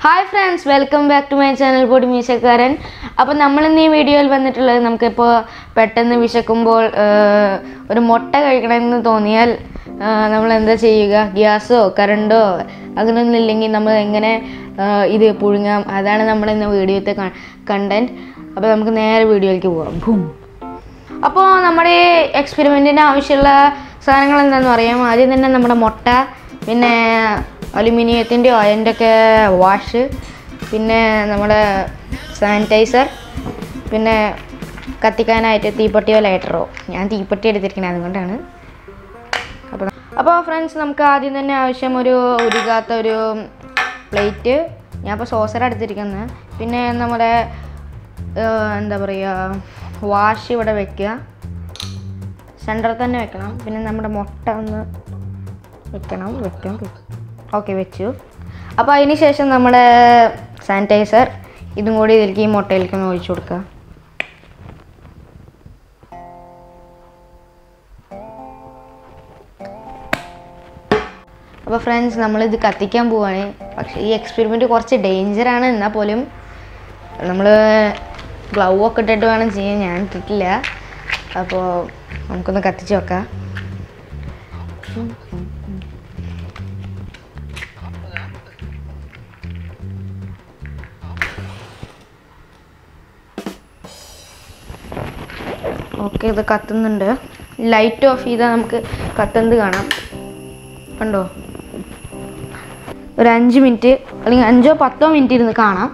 Hi friends welcome back to my channel പൊടി മീശക്കാരൻ അപ്പോൾ നമ്മൾ ഇന്ന് ഈ വീഡിയോയിൽ വന്നിട്ടുള്ളത് നമുക്കിപ്പോൾ പെട്ടെന്ന് വിശക്കുമ്പോൾ ആഹ്, ഒരു മുട്ട കഴിക്കണമെന്ന് തോന്നിയാൽ നമ്മൾ എന്താ ചെയ്യുക ഗ്യാസോ കറണ്ടോ അങ്ങനെയൊന്നും ഇല്ലെങ്കിൽ നമ്മൾ എങ്ങനെ ആഹ്, ഇത് പുഴുങ്ങാം അതാണ് നമ്മൾ ഇന്ന് വീഡിയോത്തെ കണ്ടൻറ്റ് അപ്പോൾ നമുക്ക് നേരെ വീഡിയോയിലേക്ക് പോകാം ഭൂം അപ്പോൾ നമ്മുടെ ഈ എക്സ്പെരിമെൻറ്റിന് ആവശ്യമുള്ള സാധനങ്ങൾ എന്താണെന്ന് പറയാം ആദ്യം തന്നെ നമ്മുടെ മുട്ട പിന്നെ അലുമിനിയത്തിൻ്റെ അതിൻ്റെ ഒക്കെ വാഷ് പിന്നെ നമ്മുടെ സാനിറ്റൈസർ പിന്നെ കത്തിക്കാനായിട്ട് തീപ്പെട്ടിയോ ലൈറ്ററോ ഞാൻ തീപ്പെട്ടി എടുത്തിരിക്കണേ അതുകൊണ്ടാണ് അപ്പോൾ അപ്പോൾ ഫ്രണ്ട്സ് നമുക്ക് ആദ്യം തന്നെ ആവശ്യം ഒരു ഉരുകാത്ത ഒരു പ്ലേറ്റ് ഞാൻ ഇപ്പോൾ സോസർ എടുത്തിരിക്കുന്നത് പിന്നെ നമ്മുടെ ഏഹ്, എന്താ പറയുക വാഷ് ഇവിടെ വെക്കുക സെൻറ്ററിൽ തന്നെ വെക്കണം പിന്നെ നമ്മുടെ മുട്ട ഒന്ന് വെക്കണം വെക്കാം ഓക്കെ വെച്ചു അപ്പോൾ അതിന് ശേഷം നമ്മുടെ സാനിറ്റൈസർ ഇതും കൂടി ഇതിലേക്ക് ഈ മുട്ടയിലേക്ക് ഒന്ന് ഒഴിച്ചു കൊടുക്കുക അപ്പോൾ ഫ്രണ്ട്സ് നമ്മളിത് കത്തിക്കാൻ പോവാണ് പക്ഷേ ഈ എക്സ്പെരിമെൻറ്റ് കുറച്ച് ഡേഞ്ചറാണ് എന്നാൽ പോലും നമ്മൾ ഗ്ലൗ ഒക്കെ ഇട്ടിട്ട് വേണം ചെയ്യാൻ ഞാൻ ഇട്ടിട്ടില്ല അപ്പോൾ നമുക്കൊന്ന് കത്തിച്ച് നോക്കാം ഓക്കെ ഇത് കത്തുന്നുണ്ട് ലൈറ്റ് ഓഫ് ചെയ്താൽ നമുക്ക് കത്തുന്നത് കാണാം കണ്ടോ ഒരു അഞ്ച് മിനിറ്റ് അല്ലെങ്കിൽ അഞ്ചോ പത്തോ മിനിറ്റ് ഇരുന്ന് കാണാം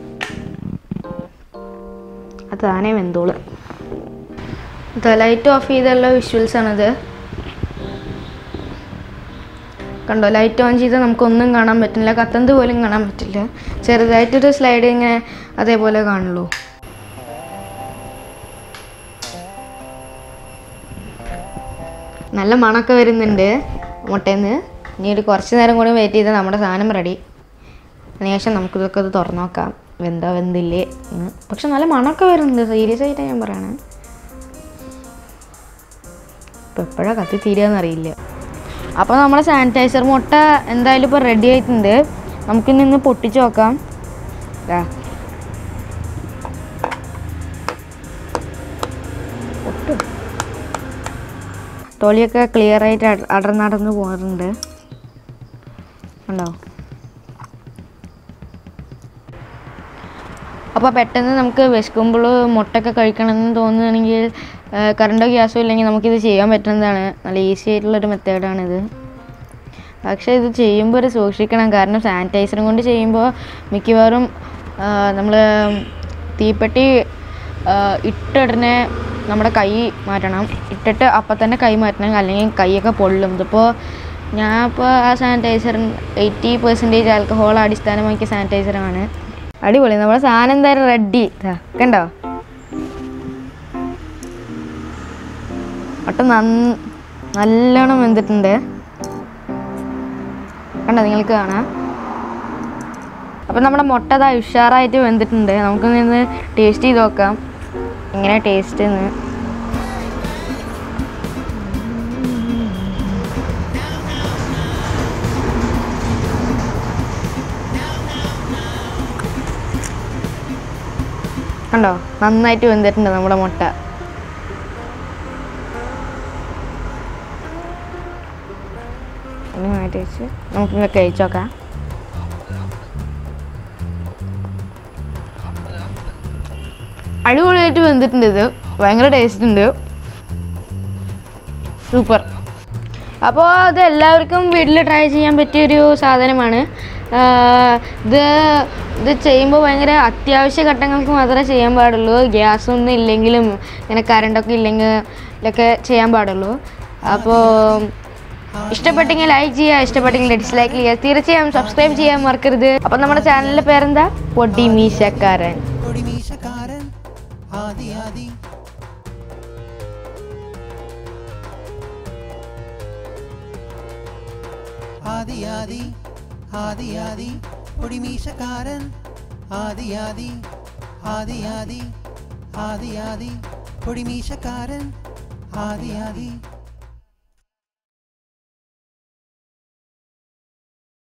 അത് താനേ വെന്തോള് ഇത് ലൈറ്റ് ഓഫ് ചെയ്തുള്ള വിഷ്വൽസ് ആണിത് കണ്ടോ ലൈറ്റ് ഓൺ ചെയ്താൽ നമുക്കൊന്നും കാണാൻ പറ്റില്ല കത്തന്ത് പോലും കാണാൻ പറ്റില്ല ചെറുതായിട്ടൊരു സ്ലൈഡ് ഇങ്ങനെ അതേപോലെ കാണുള്ളൂ നല്ല മണമൊക്കെ വരുന്നുണ്ട് മുട്ടേന്ന് ഇനി ഒരു കുറച്ച് നേരം കൂടി വെയിറ്റ് ചെയ്താൽ നമ്മുടെ സാധനം റെഡി അതിനുശേഷം നമുക്കിതൊക്കെ ഇത് തുറന്നു നോക്കാം വെന്തോ വെന്തില്ലേ എന്ന് പക്ഷെ നല്ല മണമൊക്കെ വരുന്നുണ്ട് സീരിയസ് ആയിട്ടാണ് ഞാൻ പറയണേ ഇപ്പം എപ്പോഴാണ് കത്തി തീരുകയെന്ന് അറിയില്ല അപ്പോൾ നമ്മുടെ സാനിറ്റൈസർ മുട്ട എന്തായാലും ഇപ്പോൾ റെഡി ആയിട്ടുണ്ട് നമുക്കിന്ന് ഇന്ന് പൊട്ടിച്ച് നോക്കാം ദാ. പൊട്ട്. തൊലിയൊക്കെ ക്ലിയർ ആയിട്ട് അട- അടർന്നടർന്ന് പോകുന്നുണ്ട് ഉണ്ടോ അപ്പോൾ പെട്ടെന്ന് നമുക്ക് വിശക്കുമ്പോൾ മുട്ടയൊക്കെ കഴിക്കണമെന്ന് തോന്നുകയാണെങ്കിൽ കറണ്ടോ ഗ്യാസോ ഇല്ലെങ്കിൽ നമുക്കിത് ചെയ്യാൻ പറ്റുന്നതാണ് നല്ല ഈസി ആയിട്ടുള്ളൊരു മെത്തേഡാണിത് പക്ഷേ ഇത് ചെയ്യുമ്പോൾ ഒരു സൂക്ഷിക്കണം കാരണം സാനിറ്റൈസറും കൊണ്ട് ചെയ്യുമ്പോൾ മിക്കവാറും നമ്മൾ തീപ്പെട്ടി ആ, ഇട്ട ഉടനെ നമ്മുടെ കൈ മാറ്റണം ഇട്ടിട്ട് അപ്പം തന്നെ കൈ മാറ്റണം അല്ലെങ്കിൽ കൈയൊക്കെ പൊള്ളും ഇതിപ്പോൾ ഞാൻ ഇപ്പോൾ ആ സാനിറ്റൈസർ എയ്റ്റി പെർസെൻറ്റേജ് ആൽക്കഹോൾ അടിസ്ഥാനമാക്കിയ സാനിറ്റൈസറാണ് അടിപൊളി നമ്മുടെ സാധനം എന്തായാലും റെഡി കണ്ടോ ഒട്ടും നന്ന നല്ലോണം വെന്തിട്ടുണ്ട് കണ്ടോ നിങ്ങൾക്ക് കാണാം അപ്പം നമ്മുടെ മുട്ട ദാ ഉഷാറായിട്ട് വെന്തിട്ടുണ്ട് നമുക്ക് നിന്ന് ടേസ്റ്റ് ചെയ്ത് നോക്കാം എങ്ങനെ ടേസ്റ്റ് എന്ന് കണ്ടോ നന്നായിട്ട് വെന്തിട്ടുണ്ട് നമ്മുടെ മുട്ട ഒന്ന് മാറ്റി വെച്ച് നമുക്കിങ്ങനെ കഴിച്ചു നോക്കാം അടിപൊളിയായിട്ട് വെന്തിട്ടുണ്ട് ഇത് ഭയങ്കര ടേസ്റ്റ് ഉണ്ട് സൂപ്പർ അപ്പോൾ ഇത് എല്ലാവർക്കും വീട്ടിൽ ട്രൈ ചെയ്യാൻ പറ്റിയൊരു സാധനമാണ് ആഹ് ഇത് ഇത് ചെയ്യുമ്പോൾ ഭയങ്കര അത്യാവശ്യ ഘട്ടങ്ങൾക്ക് മാത്രമേ ചെയ്യാൻ പാടുള്ളൂ ഗ്യാസൊന്നും ഇല്ലെങ്കിലും ഇങ്ങനെ കറണ്ടൊക്കെ ഇല്ലെങ്കിലൊക്കെ ചെയ്യാൻ പാടുള്ളൂ അപ്പോൾ ഇഷ്ടപ്പെട്ടെങ്കിൽ ലൈക്ക് ചെയ്യുക ഇഷ്ടപ്പെട്ടെങ്കിൽ ഡിസ്ലൈക്ക് ചെയ്യുക തീർച്ചയായും സബ്സ്ക്രൈബ് ചെയ്യാൻ മറക്കരുത് അപ്പോൾ നമ്മുടെ ചാനലിൻ്റെ പേരെന്താ പൊടി മീശക്കാരൻ പൊടിമീശക്കാരൻ ആദി ആദി ആദി ആദി ആദി ആദി പൊടിമീശക്കാരൻ ആദി ആദി ആദി ആദി ആദി ആദി പൊടിമീശക്കാരൻ ആദി ആദി